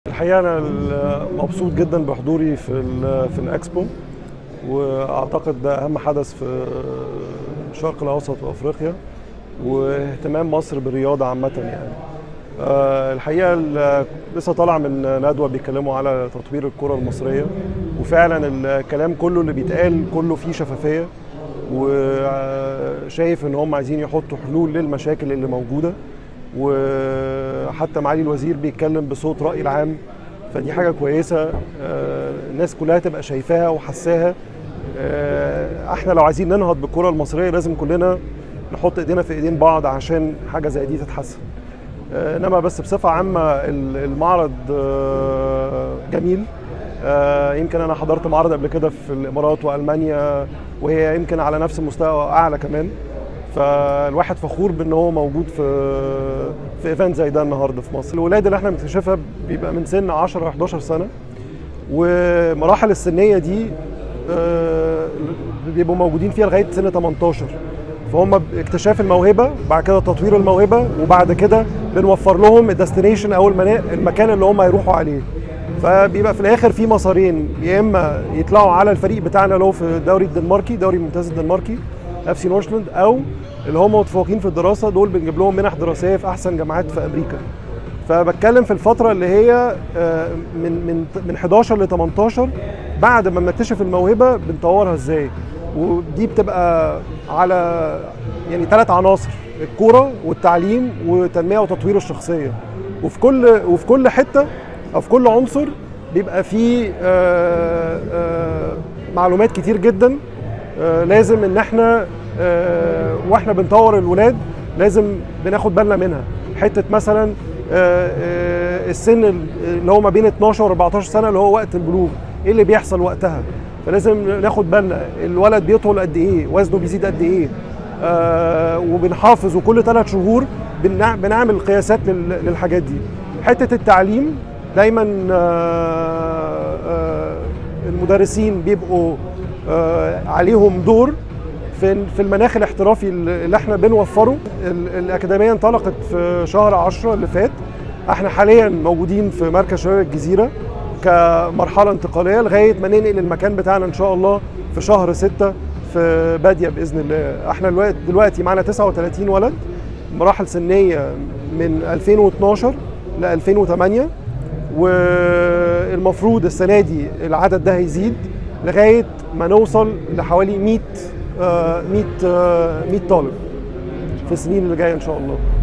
الحقيقه انا مبسوط جدا بحضوري في ال في الاكسبو واعتقد ده اهم حدث في الشرق الاوسط وافريقيا واهتمام مصر بالرياضه عامه يعني آه، الحقيقه ال- لسه طالع من ندوه بيتكلموا على تطوير الكره المصريه وفعلا الكلام كله اللي بيتقال كله فيه شفافيه وشايف ان هم عايزين يحطوا حلول للمشاكل اللي موجوده وحتى معالي الوزير بيتكلم بصوت رأي العام فدي حاجة كويسة آه، الناس كلها تبقى شايفاها وحساها آه، احنا لو عايزين ننهض بالكرة المصرية لازم كلنا نحط ايدينا في ايدين بعض عشان حاجة زي دي تتحسن آه، انما بس بصفة عامة ال- المعرض آه، جميل آه، يمكن انا حضرت معرض قبل كده في الامارات والمانيا وهي يمكن على نفس المستوى اعلى كمان فالواحد فخور بان هو موجود في في ايفنت زي ده النهارده في مصر الولاد اللي احنا بنكتشفها بيبقى من سن 10 11 سنه ومراحل السنيه دي آه، بيبقوا موجودين فيها لغايه سن 18 فهم اكتشاف الموهبه بعد كده تطوير الموهبه وبعد كده بنوفر لهم الديستنيشن او المنا- المكان اللي هم هيروحوا عليه فبيبقى في الاخر في مسارين يا اما يطلعوا على الفريق بتاعنا اللي هو في الدوري الدنماركي دوري الممتاز الدنماركي اف سي نورشلاند او اللي هم متفوقين في الدراسه دول بنجيب لهم منح دراسيه في احسن جامعات في امريكا فبتكلم في الفتره اللي هي آه، من من من 11 ل 18 بعد ما بنكتشف الموهبه بنطورها ازاي ودي بتبقى على يعني ثلاث عناصر الكوره والتعليم وتنميه وتطوير الشخصيه وفي كل وفي كل حته او في كل عنصر بيبقى فيه آه، آه، معلومات كتير جدا آه، لازم ان احنا آه، واحنا بنطور الولاد لازم بناخد بالنا منها حته مثلا آه، آه، السن اللي هو ما بين 12 و 14 سنه اللي هو وقت البلوغ ايه اللي بيحصل وقتها فلازم ناخد بالنا الولد بيطول قد ايه وزنه بيزيد قد ايه آه، وبنحافظ وكل ثلاث شهور بنع- بنعمل قياسات لل- للحاجات دي حته التعليم دايما آه، آه، المدرسين بيبقوا آه، عليهم دور في في المناخ الاحترافي اللي احنا بنوفره ال- الاكاديميه انطلقت في شهر 10 اللي فات احنا حاليا موجودين في مركز شباب الجزيره كمرحله انتقاليه لغايه ما ننقل المكان بتاعنا ان شاء الله في شهر 6 في باديه باذن الله احنا الوقت دلوقتي معانا 39 ولد مراحل سنيه من 2012 ل 2008 والمفروض السنه دي العدد ده هيزيد لغايه ما نوصل لحوالي 100 آه، 100 آه، 100 طالب في السنين اللي جايه ان شاء الله